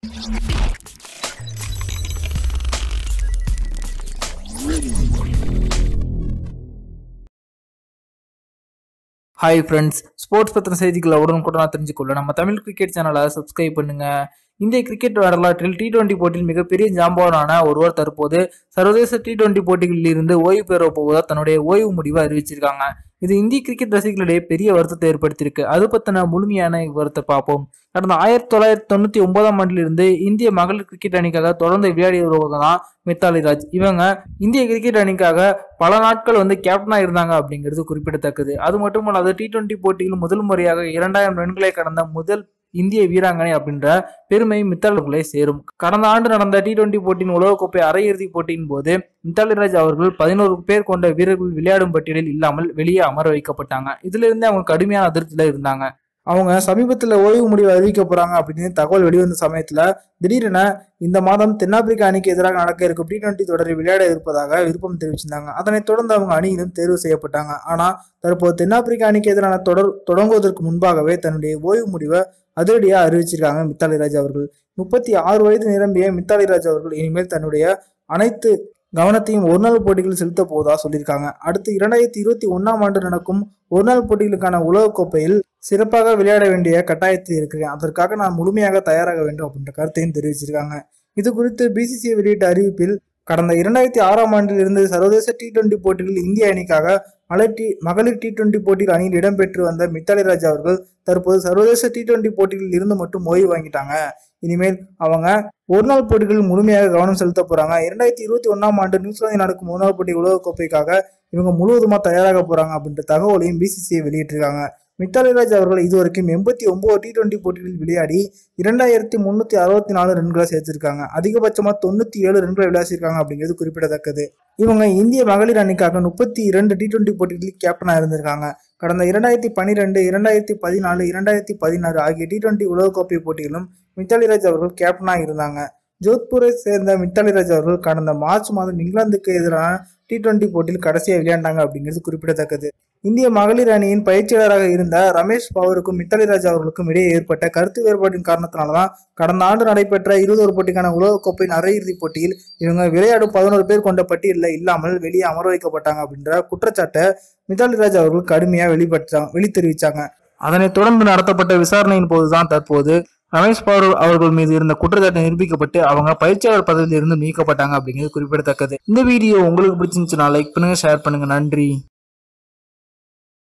hi friends sports பத்தின செய்திகளை உடனுக்குடனாக தெரிஞ்சுக்கொள்ள நம்ம தமிழ் கிரிக்கெட் சேனலை சப்ஸ்கிரைப் பண்ணுங்க இந்திய கிரிக்கெட் வரலாற்றில் டி டுவெண்டி போட்டியில் மிகப்பெரிய ஜாம்பவானான ஒருவர் தற்போது சர்வதேச டி டுவெண்டி போட்டிகளில் இருந்து ஓய்வு பெற போவதா தன்னுடைய ஓய்வு முடிவை அறிவிச்சிருக்காங்க இது இந்திய கிரிக்கெட் ரசிகர்களிடையே பெரிய வருத்தத்தை ஏற்படுத்தியிருக்கு அது பத்தின முழுமையான விவரத்தை பார்ப்போம் கடந்த ஆயிரத்தி தொள்ளாயிரத்தி தொண்ணூத்தி ஒன்பதாம் ஆண்டிலிருந்து இந்திய மகளிர் கிரிக்கெட் அணிக்காக தொடர்ந்து விளையாடி வருவங்க தான் மித்தாலி ராஜ் இவங்க இந்திய கிரிக்கெட் அணிக்காக பல நாட்கள் வந்து கேப்டனா இருந்தாங்க அப்படிங்கிறது குறிப்பிடத்தக்கது அது மட்டுமல்லாது டி டுவெண்டி போட்டியில் முதல் முறையாக இரண்டாயிரம் ரன்களை கடந்த முதல் இந்திய வீராங்கனை அப்படின்ற பெருமை மித்தாளர்களை சேரும் கடந்த ஆண்டு நடந்த டி டுவெண்டி போட்டியின் உலகக்கோப்பை அரையிறுதி போட்டியின் போது மித்தாலிராஜ் அவர்கள் பதினோரு பேர் கொண்ட வீரர்கள் விளையாடும் பட்டியலில் இல்லாமல் வெளியே அமர வைக்கப்பட்டாங்க இதுல இருந்து அவங்க கடுமையான அதிருப்தியில இருந்தாங்க அவங்க சமீபத்தில் ஓய்வு முடிவு அறிவிக்க போறாங்க அப்படின்னு தகவல் வெளிவந்த சமயத்துல திடீரென இந்த மாதம் தென்னாப்பிரிக்கா அணிக்கு எதிராக நடக்க இருக்கும் டி டுவெண்டி தொடரில் விளையாட இருப்பதாக விருப்பம் தெரிவிச்சிருந்தாங்க அதனைத் தொடர்ந்து அவங்க அணியிலும் தேர்வு செய்யப்பட்டாங்க ஆனா தற்போது தென்னாப்பிரிக்கா அணிக்கு எதிரான தொடர் தொடங்குவதற்கு முன்பாகவே தன்னுடைய ஓய்வு முடிவை அதிரடியாக அறிவிச்சிருக்காங்க மித்தாலி ராஜ் அவர்கள் முப்பத்தி ஆறு வயது நிரம்பிய மித்தாலி ராஜ் அவர்கள் இனிமேல் தன்னுடைய அனைத்து கவனத்தையும் ஒருநாள் போட்டிகளில் செலுத்த போவதா சொல்லியிருக்காங்க அடுத்து இரண்டாயிரத்தி இருபத்தி ஒன்னாம் ஆண்டு நடக்கும் ஒருநாள் போட்டிகளுக்கான உலகக்கோப்பையில் சிறப்பாக விளையாட வேண்டிய கட்டாயத்தில் இருக்கிறேன் அதற்காக நான் முழுமையாக தயாராக வேண்டும் அப்படின்ற கருத்தையும் தெரிவிச்சிருக்காங்க இது குறித்து பிசிசிஐ வெளியிட்ட அறிவிப்பில் கடந்த இரண்டாயிரத்தி ஆறாம் ஆண்டில் இருந்து சர்வதேச டி டுவெண்டி போட்டிகளில் இந்திய அணிக்காக மலர் டி மகளிர் டி டுவெண்டி போட்டியில் அணியில் இடம்பெற்று வந்த மித்தாலி ராஜ் அவர்கள் தற்போது சர்வதேச டி டுவெண்டி போட்டிகளில் இருந்து மட்டும் ஓய்வு வாங்கிட்டாங்க இனிமேல் அவங்க ஒரு நாள் போட்டிகளில் முழுமையாக கவனம் செலுத்த போறாங்க இரண்டாயிரத்தி இருபத்தி ஒன்னாம் ஆண்டு நியூசிலாந்தில் நடக்கும் ஒரு நாள் போட்டி உலகக்கோப்பைக்காக இவங்க முழுவதுமா தயாராக போறாங்க அப்படின்ற தகவலையும் பிசிசிஐ வெளியிட்டிருக்காங்க மித்தாலி ராஜ் அவர்கள் இதுவரைக்கும் எண்பத்தி ஒன்பது டி டுவெண்டி போட்டிகளில் விளையாடி இரண்டாயிரத்தி முன்னூத்தி அறுபத்தி நாலு ரன்களை சேர்த்திருக்காங்க அதிகபட்சமா தொண்ணூத்தி ஏழு ரன்களை விளையாடிருக்காங்க அப்படிங்கிறது குறிப்பிடத்தக்கது இவங்க இந்திய மகளிர் அணிக்காக முப்பத்தி இரண்டு டி டுவெண்டி போட்டிகளில் கேப்டனா இருந்திருக்காங்க கடந்த இரண்டாயிரத்தி பன்னிரெண்டு இரண்டாயிரத்தி பதினாலு இரண்டாயிரத்தி பதினாறு ஆகிய டி டுவெண்டி உலகக்கோப்பை போட்டிகளும் மித்தாலி ராஜ் அவர்கள் கேப்டனா இருந்தாங்க ஜோத்பூரை சேர்ந்த மித்தாலி ராஜ் அவர்கள் கடந்த மார்ச் மாதம் இங்கிலாந்துக்கு எதிரான டி டுவெண்டி போட்டியில் கடைசியாக விளையாண்டாங்க அப்படிங்கிறது குறிப்பிடத்தக்கது இந்திய மகளிர் அணியின் பயிற்சியாளராக இருந்த ரமேஷ் பவருக்கும் மித்தாலி ராஜ் அவர்களுக்கும் இடையே ஏற்பட்ட கருத்து வேறுபாட்டின் காரணத்தினால்தான் கடந்த ஆண்டு நடைபெற்ற இருபது போட்டிக்கான உலகக்கோப்பையின் அரையிறுதிப் போட்டியில் இவங்க விளையாடும் பதினோரு பேர் கொண்ட பட்டியலில் இல்லாமல் வெளியே அமர வைக்கப்பட்டாங்க அப்படின்ற குற்றச்சாட்டை மித்தாலி ராஜ் அவர்கள் கடுமையாக வெளிப்பட்டாங்க வெளி தெரிவிச்சாங்க அதனைத் தொடர்ந்து நடத்தப்பட்ட விசாரணையின் போதுதான் தற்போது ரமேஷ் பவர் அவர்கள் மீது இருந்த குற்றச்சாட்டு நிரூபிக்கப்பட்டு அவங்க பயிற்சியாளர் பதவியில் இருந்து நீக்கப்பட்டாங்க அப்படிங்கிறது குறிப்பிடத்தக்கது இந்த வீடியோ உங்களுக்கு பிடிச்சிருந்துச்சுன்னா லைக் பண்ணுங்க ஷேர் பண்ணுங்க நன்றி